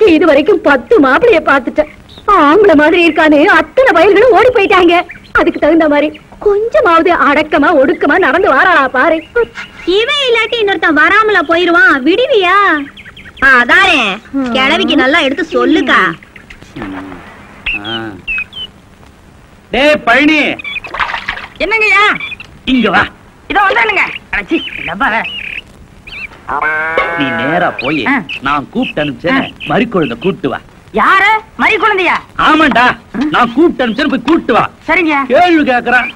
இது வரைக்கும் பத்து மாப்பிளைய பார்த்துட்டேன் ஆம்பளை மாதிரி இருக்கான்னு அத்தனை வயல்களும் ஓடி போயிட்டாங்க அதுக்கு தகுந்த மாதிரி கொஞ்சமாவது அடக்கமா ஒடுக்கமா நடந்து வாராளா பாரு இவன் இல்லாட்டி இன்னொருத்தன் வராமல போயிருவான் விடுவியா அதானே கிழவிக்கு நல்லா எடுத்து சொல்லுக்கா டேய் பழனி என்னங்கய்யா இங்க வா இதோ வந்தானுங்க அடச்சி டப்பா வேற. நீ நேரா போய் ஆ. நான் கூப்பிட்டு அனுப்பிச்சேன் மறிக்குழுந்த கூட்டு வா யாரு மறி குழந்தையா ஆமாண்டா நான் கூப்பிட்டு அனுப்பிச்சேன் போய் கூட்டு வா சரிங்க கேள்வி கேக்குறான்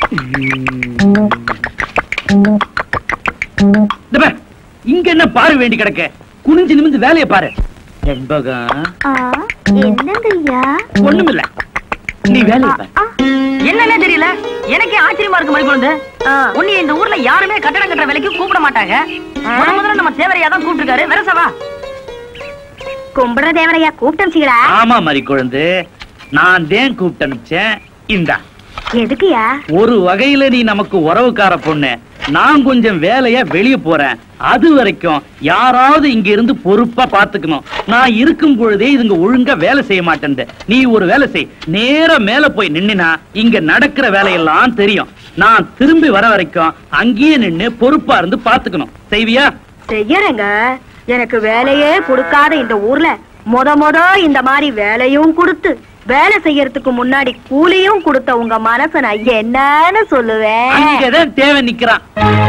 இந்த பார், இங்க என்ன பாரு வேண்டி கிடக்க குனிஞ்சு நிமிந்து வேலைய பாரு என்பகம் என்னங்கய்யா ஒண்ணுமில்ல நீ வேலைய பாரு என்னன்னே தெரியல எனக்கே ஆச்சரியமா இருக்கு மறி குழந்தை உன்னை இந்த ஊர்ல யாருமே கட்டடம் கட்டுற வேலைக்கு கூப்பிட மாட்டாங்க முத முதல்ல நம்ம தேவரையா தான் கூப்பிட்டுருக்காரு வெரசவா கும்பிடுற தேவரையா கூப்பிட்டா ஆமா மறிக்குழுந்து நான் தேன் கூப்பிட்டு அனுப்பிச்சேன் இந்தா எதுக்குயா ஒரு வகையில நீ நமக்கு உறவுக்கார பொண்ணு நான் கொஞ்சம் வேலையா வெளிய போறேன் அது வரைக்கும் யாராவது இங்க இருந்து பொறுப்பா பாத்துக்கணும் நான் இருக்கும் பொழுதே இதுங்க ஒழுங்கா வேலை செய்ய மாட்டேன் நீ ஒரு வேலை செய் நேரா மேல போய் நின்னுனா இங்க நடக்கிற வேலையெல்லாம் தெரியும் நான் திரும்பி வர வரைக்கும் அங்கேயே நின்னு பொறுப்பா இருந்து பாத்துக்கணும் செய்வியா செய்யறேங்க எனக்கு வேலையே கொடுக்காத இந்த ஊர்ல மொத மொத இந்த மாதிரி வேலையும் கொடுத்து வேலை செய்யறதுக்கு முன்னாடி கூலியும் கொடுத்த உங்க மனச நான் என்னன்னு சொல்லுவேன் அங்கதான் தேவை நிக்கிறான்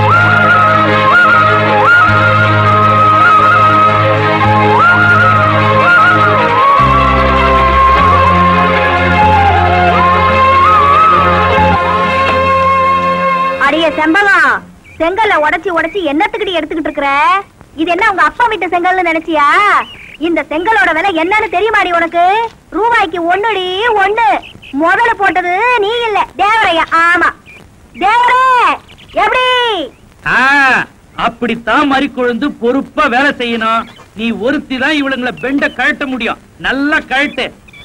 அடிய செம்பகம் செங்கல்ல உடைச்சு உடைச்சு என்னத்துக்கிட்டு எடுத்துக்கிட்டு இருக்கிற இது என்ன உங்க அப்பா வீட்டு செங்கல்னு நினைச்சியா இந்த செங்கலோட விலை என்னன்னு தெரியுமாடி உனக்கு ரூபாய்க்கு ஒண்ணுடி ஒண்ணு முதல்ல போட்டது நீ இல்ல தேவரையா ஆமா தேவரே எப்படி ஆ, அப்படித்தான் மறிக்கொழுந்து பொறுப்பா வேலை செய்யணும் நீ ஒருத்தி தான் இவளுங்களை பெண்ட கழட்ட முடியும் நல்லா கழட்டு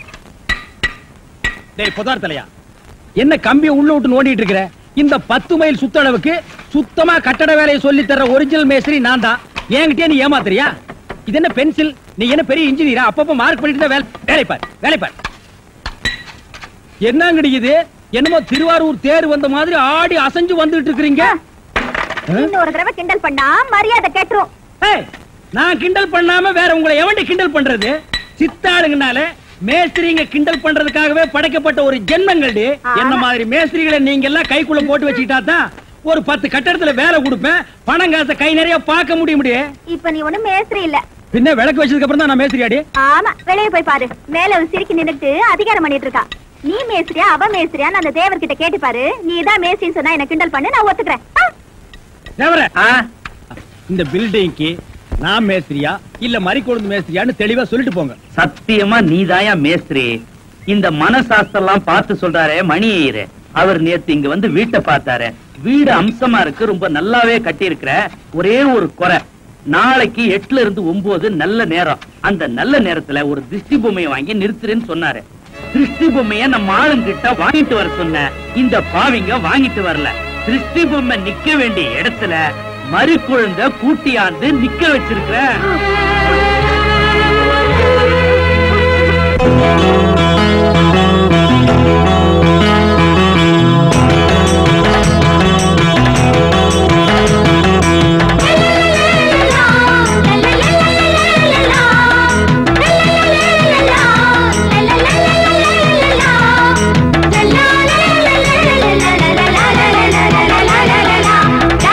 டேய் புதார் தலையா என்ன கம்பிய உள்ள விட்டு நோண்டிட்டு இருக்கிற இந்த பத்து மைல் சுத்தளவுக்கு சுத்தமா கட்டட வேலையை சொல்லி தர்ற ஒரிஜினல் மேஸ்திரி நான் தான் என்கிட்டயே நீ ஏமாத்துறியா இது என்ன பென்சில் நீ என்ன பெரிய இன்ஜினியரா அப்பப்ப மார்க் பண்ணிட்டு தான் வேலை வேலை பார் வேலை பார் என்னங்கடி இது என்னமோ திருவாரூர் தேர் வந்த மாதிரி ஆடி அசைஞ்சு வந்துட்டு இருக்கிறீங்க இன்னொரு தடவை கிண்டல் பண்ணா மரியாதை கேட்டுரும் ஏய், நான் கிண்டல் பண்ணாம வேற உங்களை எவன்டி கிண்டல் பண்றது சித்தாளுங்கனால மேஸ்திரிங்க கிண்டல் பண்றதுக்காகவே படைக்கப்பட்ட ஒரு ஜென்மங்கள்டி ஆமா. என்ன மாதிரி மேஸ்திரிகளை நீங்க எல்லாம் கைக்குள்ள போட்டு வச்சுக்கிட்டா தான் ஒரு பத்து கட்டடத்துல வேலை கொடுப்பேன் பணம் காசை கை நிறைய பார்க்க முடிய முடியும் இப்ப நீ ஒண்ணும் மேஸ்திரி இல்ல பின்ன விளக்கு வச்சதுக்கு அப்புறம் தான் நான் மேஸ்திரியாடி ஆமா வெளியே போய் பாரு மேல ஒரு சிரிக்கி நின்னுட்டு அதிகாரம் பண்ணிட்டு இருக்கா நீ மேஸ்திரியா அவ மேஸ்திரியா அந்த தேவர்கிட்ட கேட்டு பாரு நீ தான் மேஸ்திரின்னு சொன்னா என்ன கிண்டல் பண்ணு நான் ஒத்துக்கிறேன் ஆ. தேவர ஆ, இந்த பில்டிங்க்கு நான் மேஸ்திரியா இல்ல மறிக்கொழுந்து மேஸ்திரியான்னு தெளிவா சொல்லிட்டு போங்க சத்தியமா நீதாயா மேஸ்திரி இந்த மனசாஸ்திரம் பார்த்து சொல்றாரே மணி ஐயரு அவர் நேத்து இங்க வந்து வீட்டை பார்த்தாரு வீடு அம்சமா இருக்கு ரொம்ப நல்லாவே கட்டி இருக்கிற ஒரே ஒரு குறை நாளைக்கு எட்டுல இருந்து ஒன்பது நல்ல நேரம் அந்த நல்ல நேரத்துல ஒரு திருஷ்டி பொம்மையை வாங்கி நிறுத்துறேன்னு சொன்னாரு திருஷ்டி பொம்மைய நம்ம ஆளுங்கிட்ட வாங்கிட்டு வர சொன்ன இந்த பாவிங்க வாங்கிட்டு வரல திருஷ்டி பொம்மை நிக்க வேண்டிய இடத்துல மறு குழந்தை கூட்டியாந்து நிக்க வச்சிருக்கிற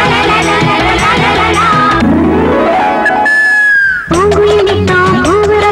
பூங்குயில் நின்னா பூவர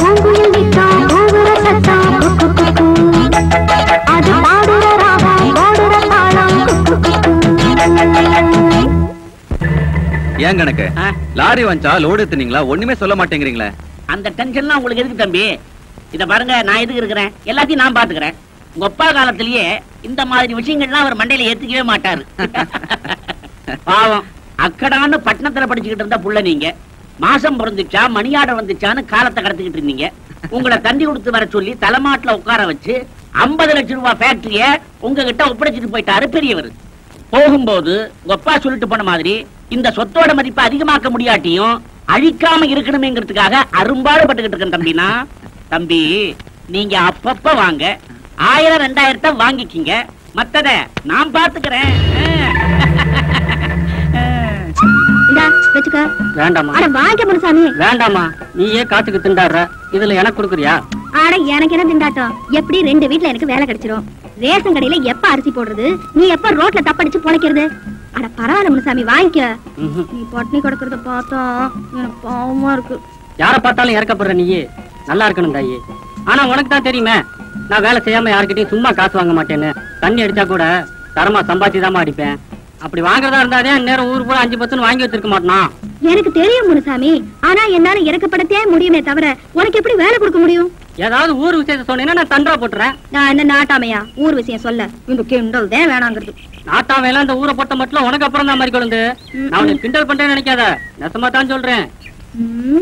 பூங்குயில் விட்டோம் பூங்குற சத்தம் குக்கு குக்கு அது பாடுற ராகம் போடுற தாளம் குக்கு குக்கு ஏன் கணக்கு லாரி வந்துச்சா லோடு எடுத்துனீங்களா ஒண்ணுமே சொல்ல மாட்டேங்கிறீங்களே அந்த டென்ஷன்லாம் உங்களுக்கு எதுக்கு தம்பி இத பாருங்க நான் எதுக்கு இருக்கிறேன் எல்லாத்தையும் நான் பாத்துக்கிறேன் உங்க அப்பா காலத்திலேயே இந்த மாதிரி விஷயங்கள்லாம் அவர் மண்டையில ஏத்துக்கவே மாட்டாரு பாவம் அக்கடான்னு பட்டணத்துல படிச்சுக்கிட்டு இருந்த புள்ள நீங்க மாசம் பிறந்துச்சா மணியாடம் வந்துச்சான்னு காலத்தை கடத்திக்கிட்டு இருந்தீங்க உங்களை தந்தி கொடுத்து வர சொல்லி தலைமாட்டுல உட்கார வச்சு 50 லட்சம் ரூபாய் ஃபேக்டரிய உங்ககிட்ட ஒப்படைச்சிட்டு போயிட்டாரு பெரியவர் போகும்போது உங்க அப்பா சொல்லிட்டு போன மாதிரி இந்த சொத்தோட மதிப்பை அதிகமாக்க முடியாட்டியும் அழிக்காம இருக்கணுமேங்கிறதுக்காக அரும்பாடுபட்டுக்கிட்டு இருக்கேன் தம்பினா தம்பி நீங்க அப்பப்ப வாங்க ஆயிரம் ரெண்டாயிரத்தை வாங்கிக்கிங்க மத்தத நான் பாத்துக்கிறேன் இந்தா வச்சுக்க வேண்டாமா அட வாங்க முனுசாமி வேண்டாமா நீயே காத்துக்கு திண்டாடுற இதுல எனக்கு கொடுக்குறியா ஆட எனக்கு என்ன திண்டாட்டம் எப்படி ரெண்டு வீட்ல எனக்கு வேலை கிடைச்சிரும் ரேஷன் கடையில எப்ப அரிசி போடுறது நீ எப்ப ரோட்ல தப்படிச்சு பொழைக்கிறது அட பரவாயில்ல முனுசாமி வாங்கிக்க நீ பட்னி கிடக்குறத பார்த்தா எனக்கு பாவமா இருக்கு யார பார்த்தாலும் இறக்கப்படுற நீயே நல்லா இருக்கணும் தாயி ஆனா உனக்கு தான் தெரியுமே நான் வேலை செய்யாம யார்கிட்டயும் சும்மா காசு வாங்க மாட்டேன்னு தண்ணி அடிச்சா கூட தரமா சம்பாத்தி அடிப்பேன் அப்படி வாங்குறதா இருந்தாதே நேரம் ஊர் பூரா அஞ்சு பத்துன்னு வாங்கி வச்சிருக்க மாட்டான் எனக்கு தெரியும் முனுசாமி ஆனா என்னால இறக்கப்படத்தே முடியுமே தவிர உனக்கு எப்படி வேலை கொடுக்க முடியும் ஏதாவது ஊர் விஷயத்த சொன்னீங்கன்னா நான் தண்டா போட்டுறேன் நான் என்ன நாட்டாமையா ஊர் விஷயம் சொல்ல இந்த கிண்டல் தான் வேணாங்கிறது நாட்டாம எல்லாம் இந்த ஊரை போட்ட மட்டும் உனக்கு அப்புறம் தான் மாதிரி கொழுந்து நான் உனக்கு கிண்டல் பண்றேன்னு நினைக்காத நெசமா தான் சொல்றேன் ம்.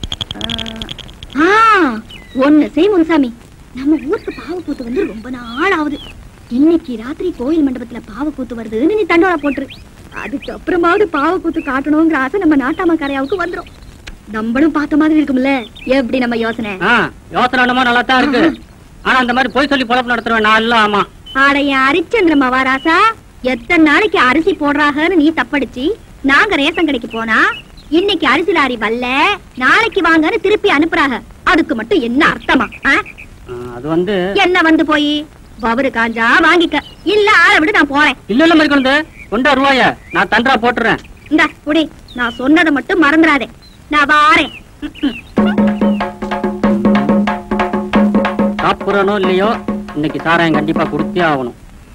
ஆ ஒண்ணு செய் முனுசாமி நம்ம ஊருக்கு பாவக்கூத்து வந்து ரொம்ப நாள் ஆகுது இன்னைக்கு ராத்திரி கோயில் மண்டபத்துல பாவக்கூத்து வருதுன்னு நீ தண்டோரா போட்டுரு அதுக்கு அப்புறமாவது பாவக்கூத்து காட்டணுங்கிற ஆசை நம்ம நாட்டாம கரையாவுக்கு வந்துரும் நம்மளும் பார்த்த மாதிரி இருக்கும்ல எப்படி நம்ம யோசனை ஆ, யோசனை என்னமோ நல்லா தான் இருக்கு ஆனா அந்த மாதிரி போய் சொல்லி பொழப்பு நடத்துருவேன் நான் இல்ல ஆமா ஆடைய அரிச்சந்திர மகாராசா எத்தனை நாளைக்கு அரிசி போடுறாங்கன்னு நீ தப்படிச்சு நாங்க ரேஷன் கடைக்கு போனா இன்னைக்கு அரிசி லாரி வரல நாளைக்கு வாங்கன்னு திருப்பி அனுப்புறாங்க அதுக்கு மட்டும் என்ன அர்த்தமா ஆ? ஆ, அது வந்து என்ன வந்து போய் பவரு காஞ்சா வாங்கிக்க இல்ல ஆளை விடு நான் போறேன் இல்ல இல்ல மாதிரி கொண்டு கொண்டா ரூபாய நான் தண்டா போட்டுறேன் இந்த குடி நான் சொன்னதை மட்டும் மறந்துடாதே நான் வாரேன் சாப்பிடுறனோ இல்லையோ இன்னைக்கு சாராயம் கண்டிப்பா கொடுத்தே ஆகணும்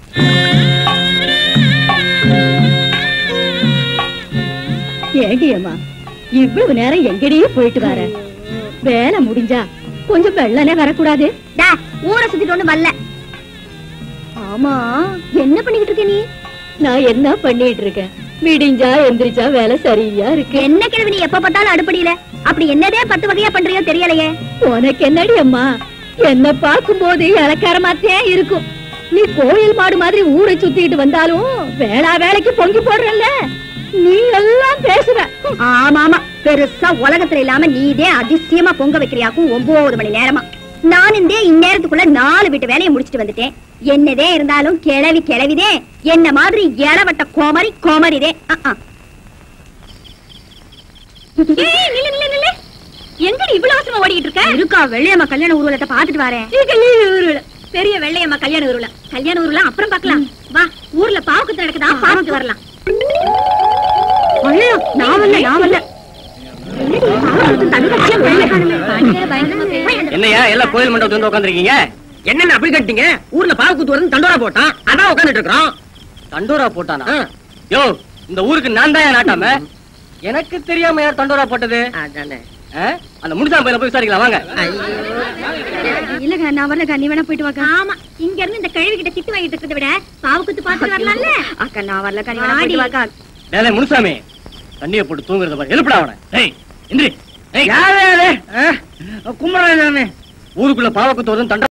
ஏண்டி அம்மா இவ்வளவு நேரம் எங்கடியே போயிட்டு வர வேலை முடிஞ்சா கொஞ்சம் வெள்ளனே வரக்கூடாது டா, ஊரை சுத்திட்டு ஒண்ணு வரல ஆமா என்ன பண்ணிக்கிட்டு இருக்க நீ நான் என்ன பண்ணிட்டு இருக்கேன் விடிஞ்சா எந்திரிச்சா வேலை சரியா இருக்கு என்ன கிழவி நீ எப்ப பார்த்தாலும் அடுப்படியில அப்படி என்னதே பத்து வகையா பண்றியோ தெரியலையே உனக்கு என்னடி அம்மா என்ன பார்க்கும்போது இலக்காரமாத்தே இருக்கும் நீ கோயில் மாடு மாதிரி ஊரை சுத்திட்டு வந்தாலும் வேளா வேலைக்கு பொங்கி போடுறல்ல நீ எல்லாம் பேசுவ ஆமா ஆமா பெருசா உலகத்துல இல்லாம நீதே அதிசயமா பொங்க வைக்கிறியாக்கும் ஒன்பது மணி நேரமா நான் இந்த இந்நேரத்துக்குள்ள நாலு வீட்டு வேலையை முடிச்சிட்டு வந்துட்டேன் என்னதே இருந்தாலும் கிளவி கிளவிதே என்ன மாதிரி இளவட்ட கோமரி கோமரிதே அஹ், அஹ். ஏய், நில்லு, நில்லு, நில்லு. எங்கடி இவ்வளவு அவசரமா ஓடிட்டு இருக்க இருக்கா வெள்ளையம்மா கல்யாண ஊர்வலத்தை பாத்துட்டு வரேன் பெரிய வெள்ளையம்மா கல்யாண ஊர்வலம் கல்யாண ஊர்வலம் அப்புறம் பார்க்கலாம் வா ஊர்ல பாவுக்கு நடக்குதா பாவுக்கு வரலாம் ஐயோ நான் வரல நான் வரல என்னையா எல்லாம் கோயில் மண்டபத்துல வந்து உட்காந்துருக்கீங்க என்னென்ன அப்படி கட்டிங்க ஊர்ல பாவக்கூத்து வருது தண்டோரா போட்டான் அதான் உட்காந்துட்டு இருக்கிறோம் தண்டோரா போட்டானா யோ இந்த ஊருக்கு நான் தான் நாட்டாம எனக்கு தெரியாம யார் தண்டோரா போட்டது ஆ? அந்த முடிசாம பையனை போய் விசாரிக்கலாம் வாங்க இல்லங்க நான் வரலக்கா நீ வேணா போயிட்டு வாக்கா ஆமா இங்க இருந்து இந்த கழுவி கிட்ட திட்டு வாங்கிட்டு இருக்கிறத விட பாவுக்குத்து பாத்துட்டு வரலாம்ல அக்கா நான் வரலக்கா நீ வேணா போயிட்டு வாக்கா டேய் முனுசாமி தண்ணியை போட்டு தூங்குறத பாரு எழுப்படா அவனை ஏய் இந்திரி ஏய் யாரு கும்பரா நானு ஊருக்குள்ள பாவக்கு தோதும் தண்ட